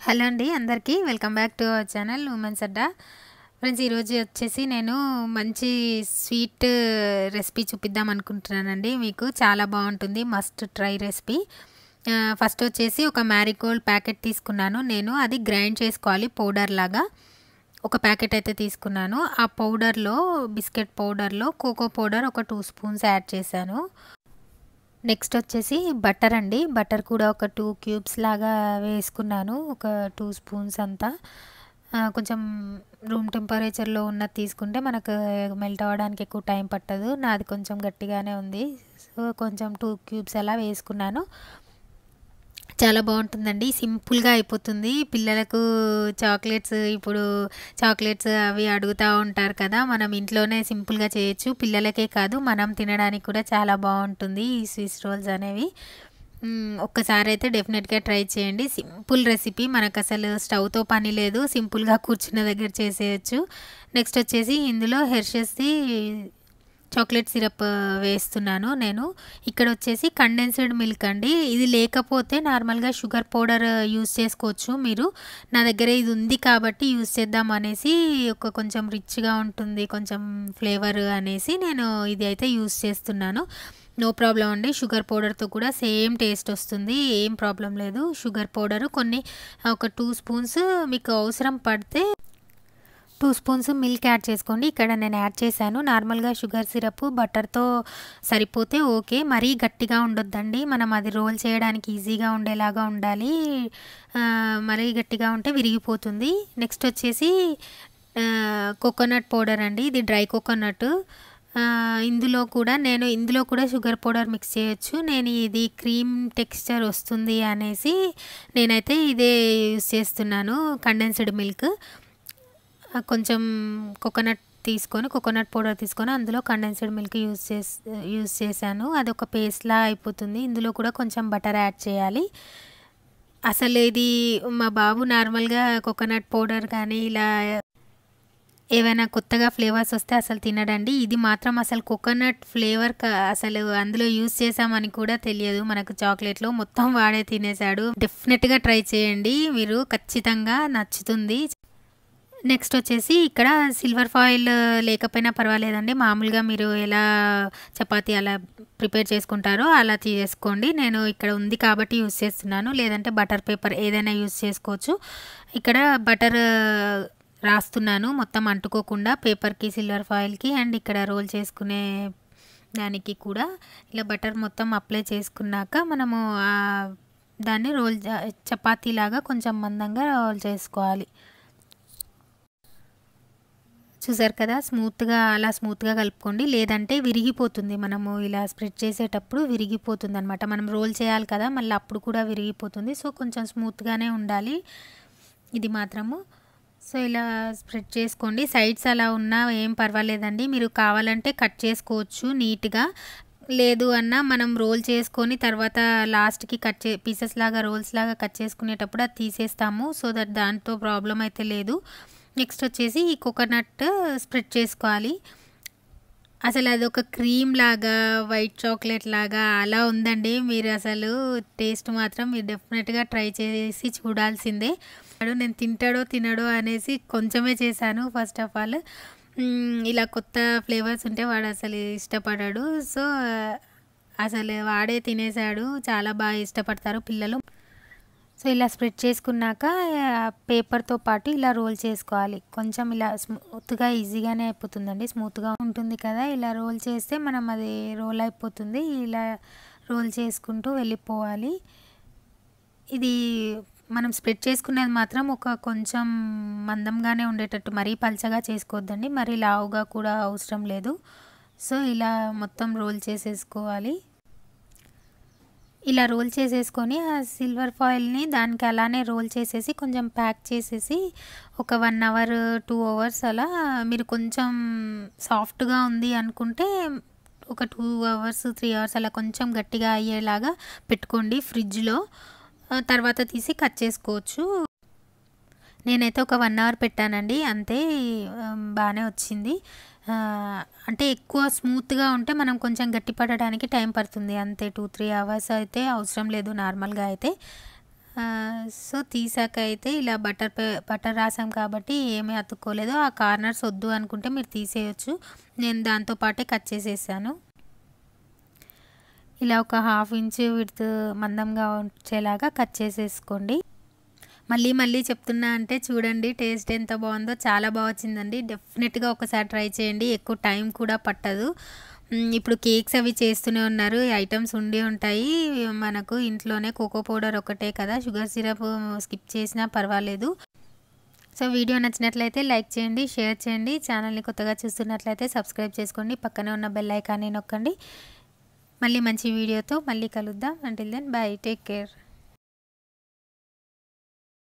hello అండి అందరికీ welcome back to our channel women's Adda friends ఈరోజు వచ్చేసి నేను మంచి స్వీట్ రెసిపీ చూపిద్దాం అనుకుంటున్నానండి మీకు చాలా బాగుంటుంది మస్ట్ ట్రై రెసిపీ ఫస్ట్ వచ్చేసి ఒక మ్యారీగోల్డ్ ప్యాకెట్ తీసుకున్నాను నేను అది గ్రైండ్ చేసుకోవాలి పౌడర్ లాగా ఒక ప్యాకెట్ అయితే తీసుకున్నాను ఆ పౌడర్లో బిస్కెట్ పౌడర్లో కోకో పౌడర్ ఒక టూ స్పూన్స్ యాడ్ చేశాను నెక్స్ట్ వచ్చేసి బటర్ అండి బటర్ కూడా ఒక టూ క్యూబ్స్ లాగా వేసుకున్నాను ఒక టూ స్పూన్స్ అంతా కొంచెం రూమ్ టెంపరేచర్లో ఉన్నది తీసుకుంటే మనకు మెల్ట్ అవ్వడానికి ఎక్కువ టైం పట్టదు నాది కొంచెం గట్టిగానే ఉంది సో కొంచెం టూ క్యూబ్స్ అలా వేసుకున్నాను చాలా బాగుంటుందండి సింపుల్గా అయిపోతుంది పిల్లలకు చాక్లెట్స్ ఇప్పుడు చాక్లెట్స్ అవి అడుగుతూ ఉంటారు కదా మనం ఇంట్లోనే సింపుల్గా చేయొచ్చు పిల్లలకే కాదు మనం తినడానికి కూడా చాలా బాగుంటుంది ఈ స్వీట్స్ రోల్స్ అనేవి ఒక్కసారి అయితే డెఫినెట్గా ట్రై చేయండి సింపుల్ రెసిపీ మనకు అసలు స్టవ్తో పని లేదు సింపుల్గా కూర్చున్న దగ్గర చేసేయచ్చు నెక్స్ట్ వచ్చేసి ఇందులో హెర్షెస్ది చాక్లెట్ సిరప్ వేస్తున్నాను నేను ఇక్కడ వచ్చేసి కండెన్స్డ్ మిల్క్ అండి ఇది లేకపోతే నార్మల్గా షుగర్ పౌడర్ యూస్ చేసుకోవచ్చు మీరు నా దగ్గర ఇది ఉంది కాబట్టి యూస్ చేద్దాం అనేసి ఒక కొంచెం రిచ్గా ఉంటుంది కొంచెం ఫ్లేవర్ అనేసి నేను ఇది అయితే యూస్ చేస్తున్నాను నో ప్రాబ్లం అండి షుగర్ పౌడర్తో కూడా సేమ్ టేస్ట్ వస్తుంది ఏం ప్రాబ్లం లేదు షుగర్ పౌడర్ కొన్ని ఒక టూ స్పూన్స్ మీకు అవసరం పడితే టూ స్పూన్స్ మిల్క్ యాడ్ చేసుకోండి ఇక్కడ నేను యాడ్ చేశాను నార్మల్గా షుగర్ సిరప్ బటర్తో సరిపోతే ఓకే మరీ గట్టిగా ఉండొద్దండి మనం అది రోల్ చేయడానికి ఈజీగా ఉండేలాగా ఉండాలి మరీ గట్టిగా ఉంటే విరిగిపోతుంది నెక్స్ట్ వచ్చేసి కోకోనట్ పౌడర్ అండి ఇది డ్రై కోకోనట్ ఇందులో కూడా నేను ఇందులో కూడా షుగర్ పౌడర్ మిక్స్ చేయొచ్చు నేను ఇది క్రీమ్ టెక్స్చర్ వస్తుంది అనేసి నేనైతే ఇదే యూస్ చేస్తున్నాను కండెన్స్డ్ మిల్క్ కొంచెం కోకోనట్ తీసుకొని కోకోనట్ పౌడర్ తీసుకొని అందులో కండెన్స్డ్ మిల్క్ యూస్ చేసి యూస్ చేశాను అది ఒక పేస్ట్లా అయిపోతుంది ఇందులో కూడా కొంచెం బటర్ యాడ్ చేయాలి అసలు ఇది మా బాబు నార్మల్గా కోకోనట్ పౌడర్ కానీ ఇలా ఏవైనా కొత్తగా ఫ్లేవర్స్ వస్తే అసలు తినడండి ఇది మాత్రం అసలు కోకోనట్ ఫ్లేవర్ అసలు అందులో యూస్ చేసామని కూడా తెలియదు మనకు చాక్లెట్లో మొత్తం వాడే తినేసాడు డెఫినెట్గా ట్రై చేయండి మీరు ఖచ్చితంగా నచ్చుతుంది నెక్స్ట్ వచ్చేసి ఇక్కడ సిల్వర్ ఫాయిల్ లేకపోయినా పర్వాలేదండి మామూలుగా మీరు ఎలా చపాతీ అలా ప్రిపేర్ చేసుకుంటారో అలా చేసుకోండి నేను ఇక్కడ ఉంది కాబట్టి యూస్ చేస్తున్నాను లేదంటే బటర్ పేపర్ ఏదైనా యూస్ చేసుకోవచ్చు ఇక్కడ బటర్ రాస్తున్నాను మొత్తం అంటుకోకుండా పేపర్కి సిల్వర్ ఫాయిల్కి అండ్ ఇక్కడ రోల్ చేసుకునే దానికి కూడా ఇలా బటర్ మొత్తం అప్లై చేసుకున్నాక మనము దాన్ని రోల్ చపాతీలాగా కొంచెం మందంగా రోల్ చేసుకోవాలి చూసారు కదా స్మూత్గా అలా స్మూత్గా కలుపుకోండి లేదంటే విరిగిపోతుంది మనము ఇలా స్ప్రెడ్ చేసేటప్పుడు విరిగిపోతుంది అనమాట మనం రోల్ చేయాలి కదా మళ్ళీ అప్పుడు కూడా విరిగిపోతుంది సో కొంచెం స్మూత్గానే ఉండాలి ఇది మాత్రము సో ఇలా స్ప్రెడ్ చేసుకోండి సైడ్స్ అలా ఉన్నా ఏం పర్వాలేదండి మీరు కావాలంటే కట్ చేసుకోవచ్చు నీట్గా లేదు అన్న మనం రోల్ చేసుకొని తర్వాత లాస్ట్కి కట్ చే పీసెస్ లాగా రోల్స్ లాగా కట్ చేసుకునేటప్పుడు అది తీసేస్తాము సో దట్ దాంతో ప్రాబ్లం అయితే లేదు నెక్స్ట్ వచ్చేసి ఈ కోకోనట్ స్ప్రెడ్ చేసుకోవాలి అసలు అది ఒక క్రీమ్ లాగా వైట్ చాక్లెట్ లాగా అలా ఉందండి మీరు అసలు టేస్ట్ మాత్రం మీరు డెఫినెట్గా ట్రై చేసి చూడాల్సిందే నేను తింటాడో తినడో అనేసి కొంచెమే చేశాను ఫస్ట్ ఆఫ్ ఆల్ ఇలా కొత్త ఫ్లేవర్స్ ఉంటే వాడు అసలు ఇష్టపడాడు సో అసలు వాడే తినేసాడు చాలా బాగా ఇష్టపడతారు పిల్లలు సో ఇలా స్ప్రెడ్ చేసుకున్నాక పేపర్తో పాటు ఇలా రోల్ చేసుకోవాలి కొంచెం ఇలా స్మూత్గా ఈజీగానే అయిపోతుందండి స్మూత్గా ఉంటుంది కదా ఇలా రోల్ చేస్తే మనం అది రోల్ అయిపోతుంది ఇలా రోల్ చేసుకుంటూ వెళ్ళిపోవాలి ఇది మనం స్ప్రెడ్ చేసుకునేది మాత్రం ఒక కొంచెం మందంగానే ఉండేటట్టు మరీ పల్చగా చేసుకోవద్దండి మరీ లావుగా కూడా అవసరం లేదు సో ఇలా మొత్తం రోల్ చేసేసుకోవాలి ఇలా రోల్ చేసేసుకొని ఆ సిల్వర్ ఫాయిల్ని దానికి అలానే రోల్ చేసేసి కొంచెం ప్యాక్ చేసేసి ఒక వన్ అవర్ టూ అవర్స్ అలా మీరు కొంచెం సాఫ్ట్గా ఉంది అనుకుంటే ఒక టూ అవర్స్ త్రీ అవర్స్ అలా కొంచెం గట్టిగా అయ్యేలాగా పెట్టుకోండి ఫ్రిడ్జ్లో తర్వాత తీసి కట్ చేసుకోవచ్చు నేనైతే ఒక వన్ అవర్ పెట్టానండి అంతే బాగానే వచ్చింది అంటే ఎక్కువ స్మూత్గా ఉంటే మనం కొంచెం గట్టి పడడానికి టైం పడుతుంది అంతే టూ త్రీ అవర్స్ అయితే అవసరం లేదు నార్మల్గా అయితే సో తీసాక అయితే ఇలా బటర్ పే బటర్ రాసాం కాబట్టి ఏమీ అతుక్కోలేదు ఆ కార్నర్స్ వద్దు అనుకుంటే మీరు తీసేయచ్చు నేను దాంతో పాటే కట్ చేసేసాను ఇలా ఒక హాఫ్ ఇంచ్ విడ్త్ మందంగా వచ్చేలాగా కట్ చేసేసుకోండి మళ్ళీ మళ్ళీ చెప్తున్నా అంటే చూడండి టేస్ట్ ఎంత బాగుందో చాలా బాగా వచ్చిందండి డెఫినెట్గా ఒకసారి ట్రై చేయండి ఎక్కువ టైం కూడా పట్టదు ఇప్పుడు కేక్స్ అవి చేస్తూనే ఉన్నారు ఐటమ్స్ ఉండి ఉంటాయి మనకు ఇంట్లోనే కోకో పౌడర్ ఒకటే కదా షుగర్ సిరప్ స్కిప్ చేసినా పర్వాలేదు సో వీడియో నచ్చినట్లయితే లైక్ చేయండి షేర్ చేయండి ఛానల్ని కొత్తగా చూస్తున్నట్లయితే సబ్స్క్రైబ్ చేసుకోండి పక్కనే ఉన్న బెల్ ఐకాన్ని నొక్కండి మళ్ళీ మంచి వీడియోతో మళ్ళీ కలుద్దాం until then bye take care